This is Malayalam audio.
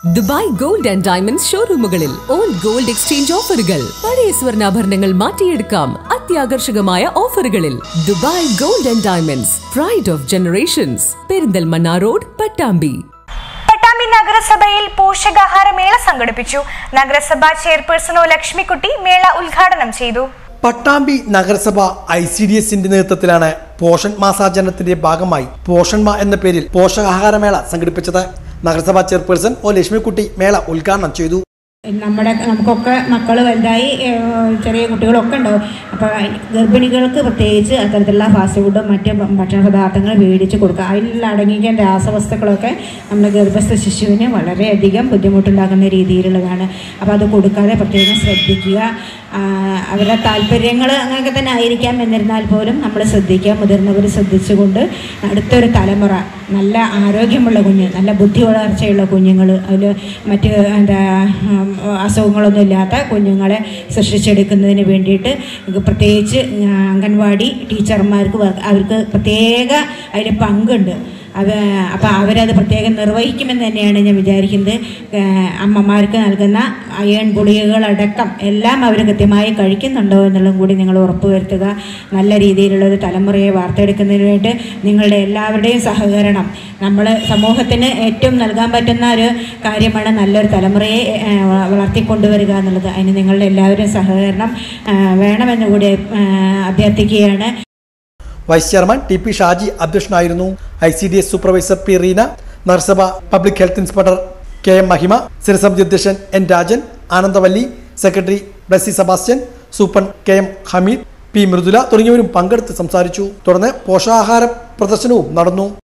ദുബായ് ഗോൾഡ് ആൻഡ് ഡയമണ്ട്സ് ഷോറൂമുകളിൽ ഓൾഡ് ഗോൾഡ് എക്സ്ചേഞ്ച് ഓഫറുകൾ പഴയ സ്വർണ്ണാഭരണങ്ങൾ മാറ്റിയെടുക്കാം അത്യാകർഷകമായ ഓഫറുകളിൽ Dubai gold and diamonds pride of generations Perinthalmanna road Pattambi Pattambi നഗരസഭയിൽ പോഷകാഹാര മേള സംഘടിപ്പിച്ചു നഗരസഭാ ചെയർപേഴ്സൺ ഒ ലക്ഷ്മിക്കുട്ടി മേള ഉദ്ഘാടനം ചെയ്തു പട്ടാമ്പി നഗരസഭ ഐ സി ഡി എസിന്റെ നേതൃത്വത്തിലാണ് പോഷൺ മാസാചരണത്തിന്റെ ഭാഗമായി പോഷൺമ എന്ന പേരിൽ പോഷകാഹാരമേള സംഘടിപ്പിച്ചത് നഗരസഭാ ചെയർപേഴ്സൺ ഒ ലക്ഷ്മിക്കുട്ടി മേള ഉദ്ഘാടനം ചെയ്തു നമ്മുടെ നമുക്കൊക്കെ മക്കൾ വലുതായി ഏഹ്, ചെറിയ കുട്ടികളൊക്കെ ഉണ്ടാവും അപ്പോൾ ഗർഭിണികൾക്ക് പ്രത്യേകിച്ച് അത്തരത്തിലുള്ള ഫാസ്റ്റ് ഫുഡും മറ്റ് ഭക്ഷണ പദാർത്ഥങ്ങൾ മേടിച്ച് കൊടുക്കുക അതിൽ അടങ്ങിയിരിക്കുന്ന രാസവസ്തുക്കളൊക്കെ നമ്മുടെ ഗർഭസ്ഥ ശിശുവിന് വളരെയധികം ബുദ്ധിമുട്ടുണ്ടാക്കുന്ന രീതിയിലുള്ളതാണ് അപ്പോൾ അത് കൊടുക്കാതെ പ്രത്യേകം ശ്രദ്ധിക്കുക ആ, അവരുടെ താല്പര്യങ്ങൾ അങ്ങനെയൊക്കെ തന്നെ ആയിരിക്കാം എന്നിരുന്നാൽ പോലും നമ്മൾ ശ്രദ്ധിക്കുക മുതിർന്നവർ ശ്രദ്ധിച്ചുകൊണ്ട് അടുത്തൊരു തലമുറ നല്ല ആരോഗ്യമുള്ള കുഞ്ഞ് നല്ല ബുദ്ധി വളർച്ചയുള്ള കുഞ്ഞുങ്ങൾ അതിൽ മറ്റ് എന്താ ഉം, അസുഖങ്ങളൊന്നും ഇല്ലാത്ത കുഞ്ഞുങ്ങളെ സൃഷ്ടിച്ചെടുക്കുന്നതിന് വേണ്ടിയിട്ട് പ്രത്യേകിച്ച് ആ, അംഗൻവാടി ടീച്ചർമാർക്ക് വ- അവർക്ക് പ്രത്യേക അതിൽ പങ്കുണ്ട് അത് അപ്പോൾ അവരത് പ്രത്യേകം നിർവഹിക്കുമെന്ന് തന്നെയാണ് ഞാൻ വിചാരിക്കുന്നത് ഏഹ് അമ്മമാർക്ക് നൽകുന്ന അയൺ ഗുളികകളടക്കം എല്ലാം അവർ കൃത്യമായി കഴിക്കുന്നുണ്ടോ എന്നുള്ളതും കൂടി നിങ്ങൾ ഉറപ്പുവരുത്തുക നല്ല രീതിയിലുള്ള ഒരു തലമുറയെ വാർത്തെടുക്കുന്നതിന് വേണ്ടി നിങ്ങളുടെ എല്ലാവരുടെയും സഹകരണം നമ്മൾ സമൂഹത്തിന് ഏറ്റവും നൽകാൻ പറ്റുന്ന ഒരു കാര്യമാണ് നല്ലൊരു തലമുറയെ ഏഹ് വ- വളർത്തിക്കൊണ്ടുവരിക എന്നുള്ളത് അതിന് നിങ്ങളുടെ എല്ലാവരുടെയും സഹകരണം ഏഹ് വേണമെന്ന് കൂടി ഏഹ് അഭ്യർത്ഥിക്കുകയാണ് vice chairman T P Shaji അധ്യക്ഷനായിരുന്നു I C D S supervisor P Reena നഗരസഭ public health inspector K M Mahima സ്ഥിരസമിതി അധ്യക്ഷൻ എൻ രാജൻ ആനന്ദവല്ലി സെക്രട്ടറി ബ്ലസി സെബാസ്റ്റ്യൻ സൂപ്പൺ K M Hameed P Mridula തുടങ്ങിയവരും പങ്കെടുത്ത് സംസാരിച്ചു തുടർന്ന് പോഷകാഹാര പ്രദർശനവും നടന്നു